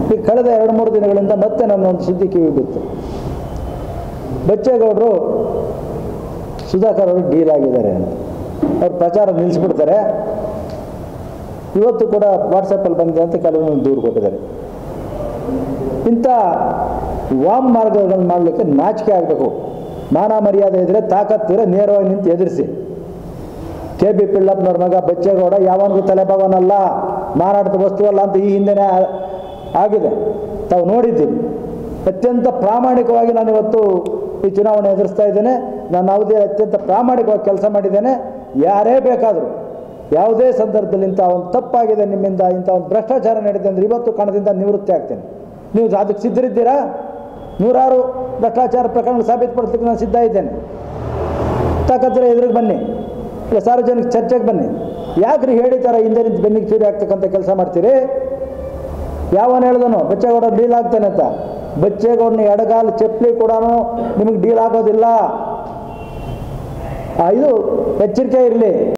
ಈಗ ಕಳೆದ ಎರಡು ಮೂರು ದಿನಗಳಿಂದ ಮತ್ತೆ ನನ್ನ ಒಂದು ಸುದ್ದಿ ಕಿವಿ ಬಿತ್ತು ಬಚ್ಚೇಗೌಡರು ಸುಧಾಕರ್ ಅವರು ಡೀಲ್ ಆಗಿದ್ದಾರೆ ಅಂತ ಅವ್ರು ಪ್ರಚಾರ ನಿಲ್ಲಿಸ್ಬಿಡ್ತಾರೆ ಇವತ್ತು ಕೂಡ ವಾಟ್ಸಪ್ಪಲ್ಲಿ ಬಂದಿದೆ ಅಂತ ಕೆಲವು ದೂರು ಕೊಟ್ಟಿದ್ದಾರೆ ಇಂಥ ವಾಮ್ ಮಾರ್ಗಗಳನ್ನು ಮಾಡಲಿಕ್ಕೆ ನಾಚಿಕೆ ಆಗಬೇಕು ಮಾನ ಮರ್ಯಾದೆ ಇದ್ದರೆ ತಾಕತ್ತಿದ್ರೆ ನೇರವಾಗಿ ನಿಂತು ಎದುರಿಸಿ ಕೆ ಬಿ ಪಿಳ್ಳಪ್ಪನವ್ರ ಮಗ ಬಚ್ಚೇಗೌಡ ಯಾವನಿಗೂ ತಲೆಭಾವನಲ್ಲ ಮಾರಾಟದ ವಸ್ತು ಅಲ್ಲ ಅಂತ ಈ ಹಿಂದೆನೇ ಆ- ಆಗಿದೆ ತಾವು ನೋಡಿದ್ದೀವಿ ಅತ್ಯಂತ ಪ್ರಾಮಾಣಿಕವಾಗಿ ನಾನು ಇವತ್ತು ಈ ಚುನಾವಣೆ ಎದುರಿಸ್ತಾ ಇದ್ದೇನೆ ನನ್ನ ಅವಧಿ ಅತ್ಯಂತ ಪ್ರಾಮಾಣಿಕವಾಗಿ ಕೆಲಸ ಮಾಡಿದ್ದೇನೆ ಯಾರೇ ಬೇಕಾದರೂ ಯಾವುದೇ ಸಂದರ್ಭದಲ್ಲಿ ಇಂಥ ಒಂದು ತಪ್ಪಾಗಿದೆ ನಿಮ್ಮಿಂದ ಇಂಥ ಒಂದು ಭ್ರಷ್ಟಾಚಾರ ನಡೀತೆ ಅಂದರೆ ಇವತ್ತು ಕಣದಿಂದ ನಿವೃತ್ತಿ ಆಗ್ತೇನೆ ನೀವು ಅದಕ್ಕೆ ಸಿದ್ಧರಿದ್ದೀರಾ ನೂರಾರು ಭ್ರಷ್ಟಾಚಾರ ಪ್ರಕರಣ ಸಾಬೀತುಪಡಿಸಲಿಕ್ಕೆ ನಾನು ಸಿದ್ಧ ಇದ್ದೇನೆ ತಾಕತ್ತಿರ ಎದುರಿಗೆ ಬನ್ನಿ ಇಲ್ಲ ಸಾರ್ವಜನಿಕ ಚರ್ಚೆಗೆ ಬನ್ನಿ ಯಾಕ್ರಿ ಹೇಳಿ ಥರ ಹಿಂದೆ ನಿಂತು ಬೆನ್ನಿಗೆ ಚೂರಿ ಆಗ್ತಕ್ಕಂಥ ಕೆಲಸ ಮಾಡ್ತೀರಿ ಯಾವನು ಹೇಳ್ದನು ಬಚ್ಚೇಗೌಡ ಡೀಲ್ ಆಗ್ತಾನೆ ಅಂತ ಬಚ್ಚೇಗೌಡನ ಎಡಗಾಲು ಚಪ್ಪಲಿ ಕೂಡ ನಿಮಗೆ ಡೀಲ್ ಆಗೋದಿಲ್ಲ ಆ, ಇದು ಎಚ್ಚರಿಕೆ ಇರಲಿ